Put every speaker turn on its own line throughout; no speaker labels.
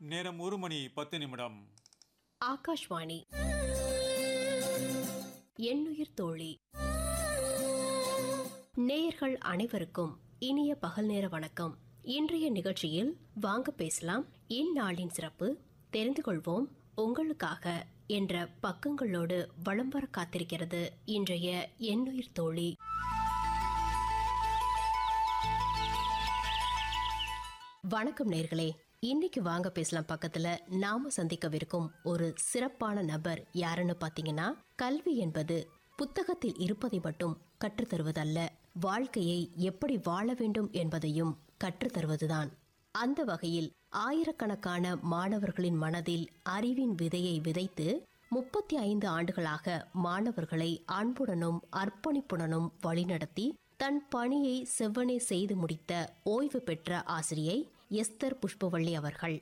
நேரம் ஒரு மணி பத்து நிமிடம்
ஆகாஷ்வாணி எண்ணுயிர் தோழி நேயர்கள் அனைவருக்கும் இனிய பகல் நேர வணக்கம் இன்றைய நிகழ்ச்சியில் வாங்க பேசலாம் இந்நாளின் சிறப்பு தெரிந்து கொள்வோம் உங்களுக்காக என்ற பக்கங்களோடு வலம் வர காத்திருக்கிறது இன்றைய எண்ணுயிர் தோழி வணக்கம் நேர்களே இன்னைக்கு வாங்க பேசலாம் பக்கத்துல நாம சந்திக்கவிருக்கும் ஒரு சிறப்பான நபர் யாருன்னு பாத்தீங்கன்னா கல்வி என்பது புத்தகத்தில் இருப்பதை மட்டும் கற்றுத்தருவதல்ல வாழ்க்கையை எப்படி வாழ வேண்டும் என்பதையும் கற்றுத்தருவதுதான் அந்த வகையில் ஆயிரக்கணக்கான மாணவர்களின் மனதில் அறிவின் விதையை விதைத்து முப்பத்தி ஐந்து ஆண்டுகளாக மாணவர்களை அன்புடனும் அர்ப்பணிப்புடனும் வழிநடத்தி தன் பணியை செவ்வனே செய்து முடித்த ஓய்வு பெற்ற ஆசிரியை எஸ்தர் புஷ்பவள்ளி அவர்கள்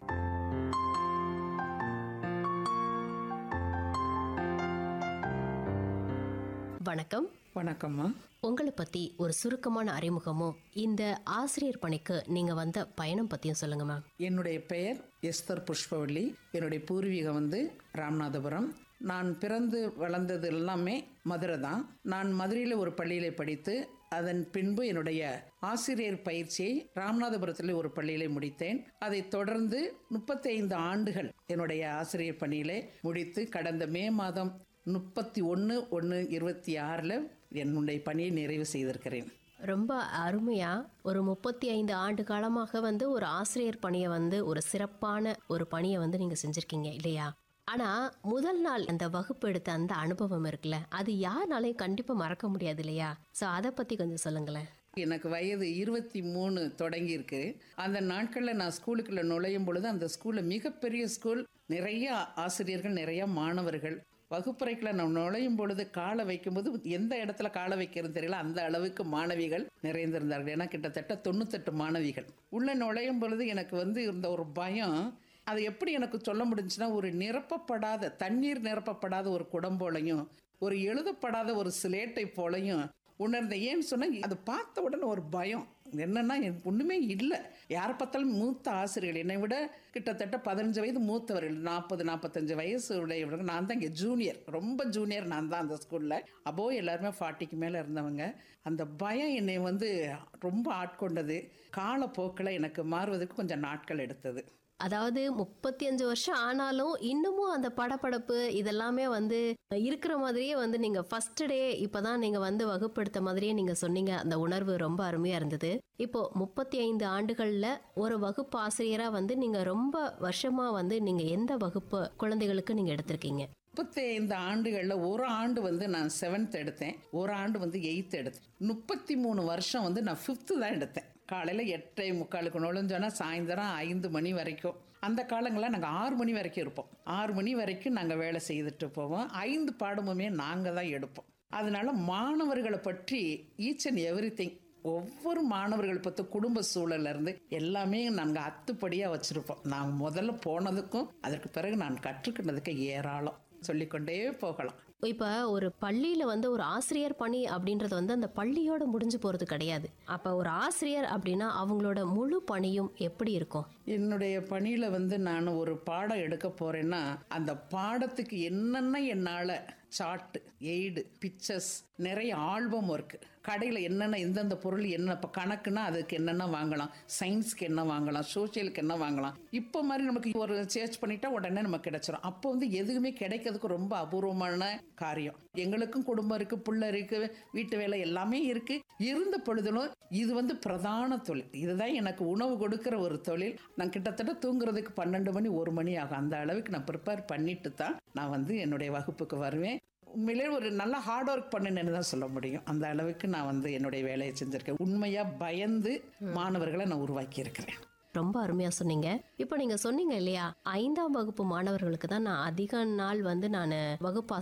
வணக்கம்
வணக்கம்மா
உங்களை பத்தி ஒரு சுருக்கமான அறிமுகமும் இந்த ஆசிரியர் பணிக்கு நீங்க வந்த பயணம் பத்தியும் சொல்லுங்க மேம்
என்னுடைய பெயர் எஸ்தர் புஷ்பவள்ளி என்னுடைய பூர்வீகம் வந்து ராமநாதபுரம் நான் பிறந்து வளர்ந்தது எல்லாமே மதுரை தான் நான் மதுரையில் ஒரு பள்ளியில் படித்து அதன் பின்பு என்னுடைய ஆசிரியர் பயிற்சியை ராமநாதபுரத்தில் ஒரு பள்ளியிலே முடித்தேன் அதைத் தொடர்ந்து முப்பத்தி ஐந்து ஆண்டுகள் என்னுடைய ஆசிரியர் பணியிலே முடித்து கடந்த மே மாதம் முப்பத்தி ஒன்று ஒன்று இருபத்தி ஆறில் என்னுடைய பணியை நிறைவு செய்திருக்கிறேன்
ரொம்ப அருமையா ஒரு முப்பத்தி ஐந்து ஆண்டு காலமாக வந்து ஒரு ஆசிரியர் பணியை வந்து ஒரு சிறப்பான ஒரு பணியை வந்து நீங்க செஞ்சிருக்கீங்க இல்லையா ஆனா முதல் நாள் அந்த வகுப்பு எடுத்த அந்த அனுபவம் இருக்குல்ல அது யாருனாலையும் கண்டிப்பா மறக்க முடியாது இல்லையா சோ அதை பத்தி கொஞ்சம் சொல்லுங்களேன்
எனக்கு வயது இருபத்தி மூணு தொடங்கியிருக்கு அந்த நாட்களில் நான் ஸ்கூலுக்குள்ள நுழையும் பொழுது அந்த ஸ்கூலில் மிகப்பெரிய ஸ்கூல் நிறைய ஆசிரியர்கள் நிறைய மாணவர்கள் வகுப்பறைக்குள்ள நான் நுழையும் பொழுது காலை வைக்கும்போது எந்த இடத்துல காலை வைக்கிறது தெரியல அந்த அளவுக்கு மாணவிகள் நிறைந்திருந்தார்கள் ஏன்னா கிட்டத்தட்ட தொண்ணூத்தெட்டு மாணவிகள் உள்ள நுழையும் பொழுது எனக்கு வந்து இருந்த ஒரு பயம் அது எப்படி எனக்கு சொல்ல முடிஞ்சுன்னா ஒரு நிரப்பப்படாத தண்ணீர் நிரப்பப்படாத ஒரு குடம் போலையும் ஒரு எழுதப்படாத ஒரு சிலேட்டை போலையும் உணர்ந்த ஏன்னு சொன்னா அது பார்த்த உடனே ஒரு பயம் என்னன்னா எனக்கு ஒண்ணுமே இல்லை யாரை பார்த்தாலும் மூத்த ஆசிரியர்கள் என்னை விட கிட்டத்தட்ட பதினஞ்சு வயது மூத்தவர்கள் நாற்பது நாற்பத்தஞ்சு வயசு உடையவர்கள் நான் தான் இங்கே ஜூனியர் ரொம்ப ஜூனியர் நான் தான் அந்த ஸ்கூலில் அப்போ எல்லாருமே ஃபார்ட்டிக்கு மேலே இருந்தவங்க அந்த பயம் என்னை வந்து ரொம்ப ஆட்கொண்டது காலப்போக்கில் எனக்கு மாறுவதற்கு கொஞ்சம் நாட்கள் எடுத்தது
அதாவது முப்பத்தி அஞ்சு வருஷம் ஆனாலும் இன்னமும் அந்த படபடப்பு இதெல்லாமே வந்து இருக்கிற மாதிரியே வந்து நீங்க ஃபர்ஸ்ட் டே இப்பதான் நீங்க வந்து வகுப்படுத்த மாதிரியே நீங்க சொன்னீங்க அந்த உணர்வு ரொம்ப அருமையா இருந்தது இப்போ முப்பத்தி ஐந்து ஆண்டுகள்ல ஒரு வகுப்பு ஆசிரியரா வந்து நீங்க ரொம்ப வருஷமா வந்து நீங்க எந்த வகுப்பு குழந்தைகளுக்கு நீங்க எடுத்திருக்கீங்க
முப்பத்தி ஐந்து ஆண்டுகளில் ஒரு ஆண்டு வந்து நான் செவன்த் எடுத்தேன் ஒரு ஆண்டு வந்து எயித்து எடுத்தேன் முப்பத்தி மூணு வருஷம் வந்து நான் ஃபிஃப்த்து தான் எடுத்தேன் காலையில் எட்டரை முக்காலுக்கு நுழைஞ்சோன்னா சாயந்தரம் ஐந்து மணி வரைக்கும் அந்த காலங்களில் நாங்கள் ஆறு மணி வரைக்கும் இருப்போம் ஆறு மணி வரைக்கும் நாங்கள் வேலை செய்துட்டு போவோம் ஐந்து பாடமுமே நாங்கள் தான் எடுப்போம் அதனால மாணவர்களை பற்றி ஈச் அண்ட் எவ்ரி திங் ஒவ்வொரு மாணவர்கள் பற்றி குடும்ப சூழல்ல இருந்து எல்லாமே நாங்கள் அத்துப்படியாக வச்சுருப்போம் நான் முதல்ல போனதுக்கும் அதற்கு பிறகு நான் கற்றுக்கிட்டதுக்கு ஏராளம் சொல்லிக்கொண்டே போகலாம்
இப்ப ஒரு பள்ளியில வந்து ஒரு ஆசிரியர் பணி அப்படின்றது வந்து அந்த பள்ளியோட முடிஞ்சு போறது கிடையாது அப்ப ஒரு ஆசிரியர் அப்படின்னா அவங்களோட முழு பணியும் எப்படி இருக்கும்
என்னுடைய பணியில் வந்து நான் ஒரு பாடம் எடுக்க போறேன்னா அந்த பாடத்துக்கு என்னென்ன என்னால் சார்ட்டு எய்டு பிக்சர்ஸ் நிறைய ஆல்பம் ஒர்க் கடையில் என்னென்ன எந்தெந்த பொருள் என்ன இப்போ கணக்குனா அதுக்கு என்னென்ன வாங்கலாம் சயின்ஸ்க்கு என்ன வாங்கலாம் சோஷியலுக்கு என்ன வாங்கலாம் இப்போ மாதிரி நமக்கு ஒரு சேர்ச் பண்ணிட்டா உடனே நமக்கு கிடைச்சிரும் அப்போ வந்து எதுவுமே கிடைக்கிறதுக்கு ரொம்ப அபூர்வமான காரியம் எங்களுக்கும் குடும்பம் இருக்கு புள்ள இருக்கு வீட்டு வேலை எல்லாமே இருக்கு இருந்த பொழுதிலும் இது வந்து பிரதான தொழில் இதுதான் எனக்கு உணவு கொடுக்கிற ஒரு தொழில் நான் கிட்டத்தட்ட தூங்குறதுக்கு பன்னெண்டு மணி ஒரு மணி ஆகும் அந்த அளவுக்கு நான் ப்ரிப்பேர் பண்ணிட்டு தான் நான் வந்து என்னுடைய வகுப்புக்கு வருவேன் உண்மையிலே ஒரு நல்ல ஹார்ட் ஒர்க் பண்ணுனேன்னு தான் சொல்ல முடியும் அந்த அளவுக்கு நான் வந்து என்னுடைய வேலையை செஞ்சிருக்கேன் உண்மையா பயந்து மாணவர்களை நான் உருவாக்கி இருக்கிறேன்
ரொம்ப அருமையா சொன்னீங்க இப்போ நீங்க சொன்னீங்க இல்லையா ஐந்தாம் வகுப்பு மாணவர்களுக்கு தான் நான் அதிக நாள் வந்து நான் வகுப்பு